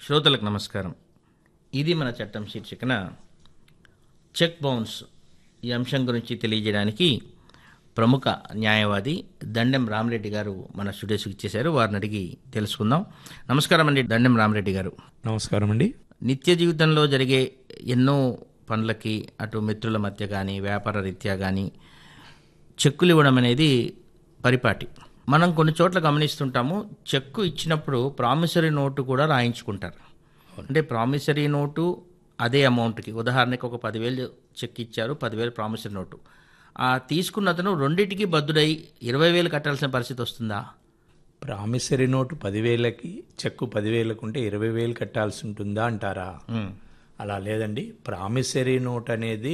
శ్రోతలకు నమస్కారం ఇది మన చట్టం శీర్షికన చెక్ బౌన్స్ ఈ అంశం గురించి తెలియజేయడానికి ప్రముఖ న్యాయవాది దండెం రామరెడ్డి గారు మన స్టూడియోస్కి ఇచ్చేశారు వారిని అడిగి తెలుసుకుందాం నమస్కారం అండి దండెం రామరెడ్డి గారు నమస్కారం అండి నిత్య జీవితంలో జరిగే ఎన్నో పనులకి అటు మిత్రుల మధ్య కానీ వ్యాపార రీత్యా కానీ చెక్కులు ఇవ్వడం అనేది పరిపాటి మనం కొన్ని చోట్ల గమనిస్తుంటాము చెక్కు ఇచ్చినప్పుడు ప్రామిసరీ నోటు కూడా రాయించుకుంటారు అంటే ప్రామిసరీ నోటు అదే అమౌంట్కి ఉదాహరణకి ఒక పదివేలు చెక్ ఇచ్చారు పదివేలు ప్రామిసరీ నోటు ఆ తీసుకున్న అతను రెండింటికి బద్దుడై ఇరవై వేలు కట్టాల్సిన పరిస్థితి వస్తుందా ప్రామిసరీ నోటు పదివేలకి చెక్కు పదివేలకు ఉంటే ఇరవై వేలు కట్టాల్సి ఉంటుందా అంటారా ఉమ్, అలా లేదండి ప్రామిసరీ నోట్ అనేది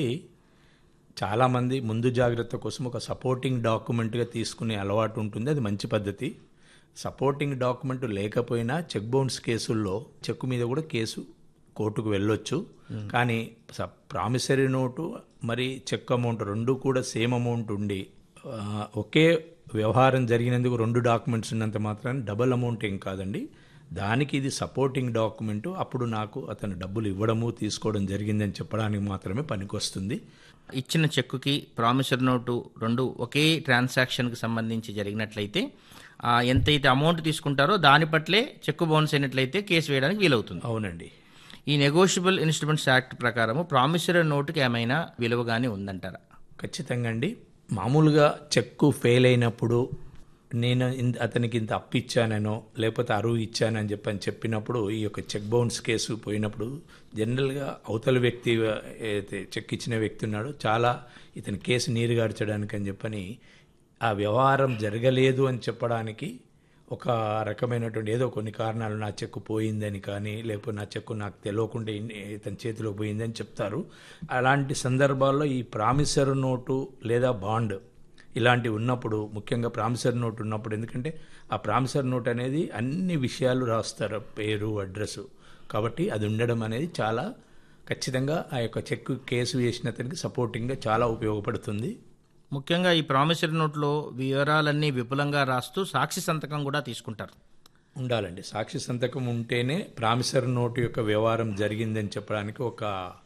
చాలామంది ముందు జాగ్రత్త కోసం ఒక సపోర్టింగ్ డాక్యుమెంట్గా తీసుకునే అలవాటు ఉంటుంది అది మంచి పద్ధతి సపోర్టింగ్ డాక్యుమెంట్ లేకపోయినా చెక్ బౌన్స్ కేసుల్లో చెక్కు మీద కూడా కేసు కోర్టుకు వెళ్ళొచ్చు కానీ స- ప్రామిసరీ నోటు మరి చెక్ అమౌంట్ రెండు కూడా సేమ్ అమౌంట్ ఉండి ఆ, ఒకే వ్యవహారం జరిగినందుకు రెండు డాక్యుమెంట్స్ ఉన్నంత మాత్రాన్ని డబల్ అమౌంట్ ఏం కాదండి దానికి ఇది సపోర్టింగ్ డాక్యుమెంట్ అప్పుడు నాకు అతను డబ్బులు ఇవ్వడము తీసుకోవడం జరిగిందని చెప్పడానికి మాత్రమే పనికొస్తుంది ఇచ్చిన చెక్కుకి ప్రామిసరీ నోటు రెండు ఒకే ట్రాన్సాక్షన్కి సంబంధించి జరిగినట్లయితే ఆ, ఎంతైతే అమౌంట్ తీసుకుంటారో దాని పట్లే చెక్కు బౌన్స్ అయినట్లయితే కేసు వేయడానికి వీలవుతుంది అవునండి ఈ నెగోషియబుల్ ఇన్స్ట్రుమెంట్స్ యాక్ట్ ప్రకారము ప్రామిసరీ నోటుకి ఏమైనా విలువగానే ఉందంటారా ఖచ్చితంగా అండి మామూలుగా చెక్కు ఫెయిల్ అయినప్పుడు నేను ఇన్- అతనికి ఇంత అప్పు ఇచ్చాననో లేకపోతే అరువు ఇచ్చానని చెప్పని చెప్పినప్పుడు ఈ యొక్క చెక్ బౌన్స్ కేసు పోయినప్పుడు జనరల్గా అవతల వ్యక్తి అయితే చెక్ ఇచ్చిన వ్యక్తి ఉన్నాడో చాలా ఇతని కేసు నీరుగార్చడానికి అని చెప్పని ఆ వ్యవహారం జరగలేదు అని చెప్పడానికి ఒక రకమైనటువంటి ఏదో కొన్ని కారణాలు నా చెక్కు పోయిందని కానీ లేకపోతే నా చెక్కు నాకు తెలియకుండా ఇన్ని- ఇతని చేతిలో పోయిందని చెప్తారు అలాంటి సందర్భాల్లో ఈ ప్రామిసర్ నోటు లేదా బాండ్ ఇలాంటివి ఉన్నప్పుడు ముఖ్యంగా ప్రామిసర్ నోట్ ఉన్నప్పుడు ఎందుకంటే ఆ ప్రామిసర్ నోట్ అనేది అన్ని విషయాలు రాస్తారు పేరు అడ్రస్ కాబట్టి అది ఉండడం అనేది చాలా ఖచ్చితంగా ఆ యొక్క చెక్ కేసు వేసిన అతనికి సపోర్టింగ్గా చాలా ఉపయోగపడుతుంది ముఖ్యంగా ఈ ప్రామిసరీ నోట్లో వివరాలన్నీ విపులంగా రాస్తూ సాక్షి సంతకం కూడా తీసుకుంటారు ఉండాలండి సాక్షి సంతకం ఉంటేనే ప్రామిసర్ నోటు యొక్క వ్యవహారం జరిగిందని చెప్పడానికి ఒక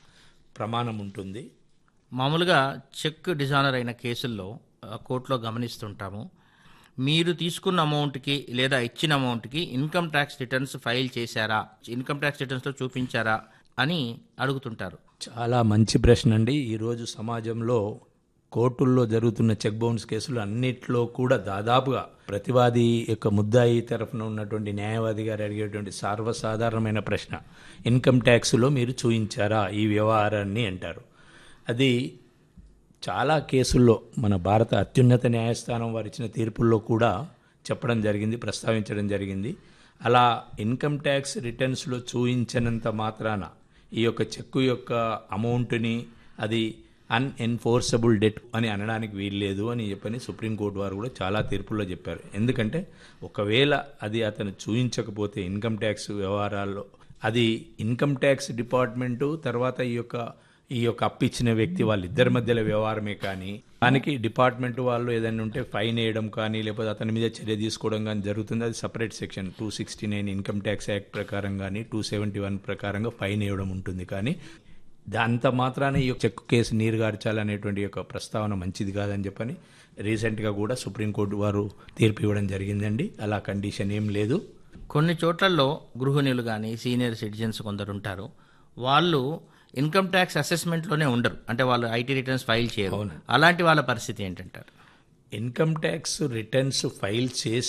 ప్రమాణం ఉంటుంది మామూలుగా చెక్ డిజానర్ అయిన కేసుల్లో ఆ, కోర్టులో గమనిస్తుంటాము మీరు తీసుకున్న అమౌంట్కి లేదా ఇచ్చిన అమౌంట్కి ఇన్కమ్ ట్యాక్స్ రిటర్న్స్ ఫైల్ చేశారా ఇన్కమ్ ట్యాక్స్ రిటర్న్స్లో చూపించారా అని అడుగుతుంటారు చాలా మంచి ప్రశ్న అండి ఈరోజు సమాజంలో కోర్టుల్లో జరుగుతున్న చెక్ బౌన్స్ కేసులు అన్నిట్లో కూడా దాదాపుగా ప్రతివాది యొక్క ముద్దాయి తరఫున ఉన్నటువంటి న్యాయవాది గారు అడిగేటువంటి సర్వసాధారణమైన ప్రశ్న ఇన్కమ్ ట్యాక్స్లో మీరు చూయించారా ఈ వ్యవహారాన్ని అంటారు అది చాలా కేసుల్లో మన భారత అత్యున్నత న్యాయస్థానం వారు ఇచ్చిన తీర్పుల్లో కూడా చెప్పడం జరిగింది ప్రస్తావించడం జరిగింది అలా ఇన్కమ్ ట్యాక్స్ రిటర్న్స్లో చూయించనంత మాత్రాన ఈ యొక్క చెక్కు యొక్క అమౌంట్ని అది అన్ఎన్ఫోర్సబుల్ డెట్ అని అనడానికి వీల్లేదు అని చెప్పని సుప్రీంకోర్టు వారు కూడా చాలా తీర్పుల్లో చెప్పారు ఎందుకంటే ఒకవేళ అది అతను చూయించకపోతే ఇన్కమ్ ట్యాక్స్ వ్యవహారాల్లో అది ఇన్కమ్ ట్యాక్స్ డిపార్ట్మెంటు తర్వాత ఈ యొక్క ఈ యొక్క అప్పిచ్చిన వ్యక్తి వాళ్ళిద్దరి మధ్యలో వ్యవహారమే కానీ దానికి డిపార్ట్మెంట్ వాళ్ళు ఏదైనా ఉంటే ఫైన్ వేయడం కానీ లేకపోతే అతని మీద చర్య తీసుకోవడం కానీ జరుగుతుంది అది separate section two sixty nine income tax act ప్రకారం కానీ టూ సెవెంటీ వన్ ప్రకారంగా ఫైన్ వేయడం ఉంటుంది కానీ అంత మాత్రాన ఈ యొక్క చెక్ కేసు నీరుగార్చాలనేటువంటి యొక్క ప్రస్తావన మంచిది కాదని చెప్పని రీసెంట్గా కూడా సుప్రీంకోర్టు వారు తీర్పు ఇవ్వడం జరిగిందండి అలా కండిషన్ ఏం లేదు కొన్ని చోట్లలో గృహిణులు కానీ సీనియర్ సిటిజన్స్ కొందరు ఉంటారు వాళ్ళు ఇన్కమ్ ట్యాక్స్ అసెస్మెంట్లోనే ఉండరు అంటే వాళ్ళు ఐటీ రిటర్న్స్ ఫైల్ చేయరు అలాంటి వాళ్ళ పరిస్థితి ఏంటంటారు ఇన్కమ్ ట్యాక్స్ రిటర్న్స్ ఫైల్ చేసి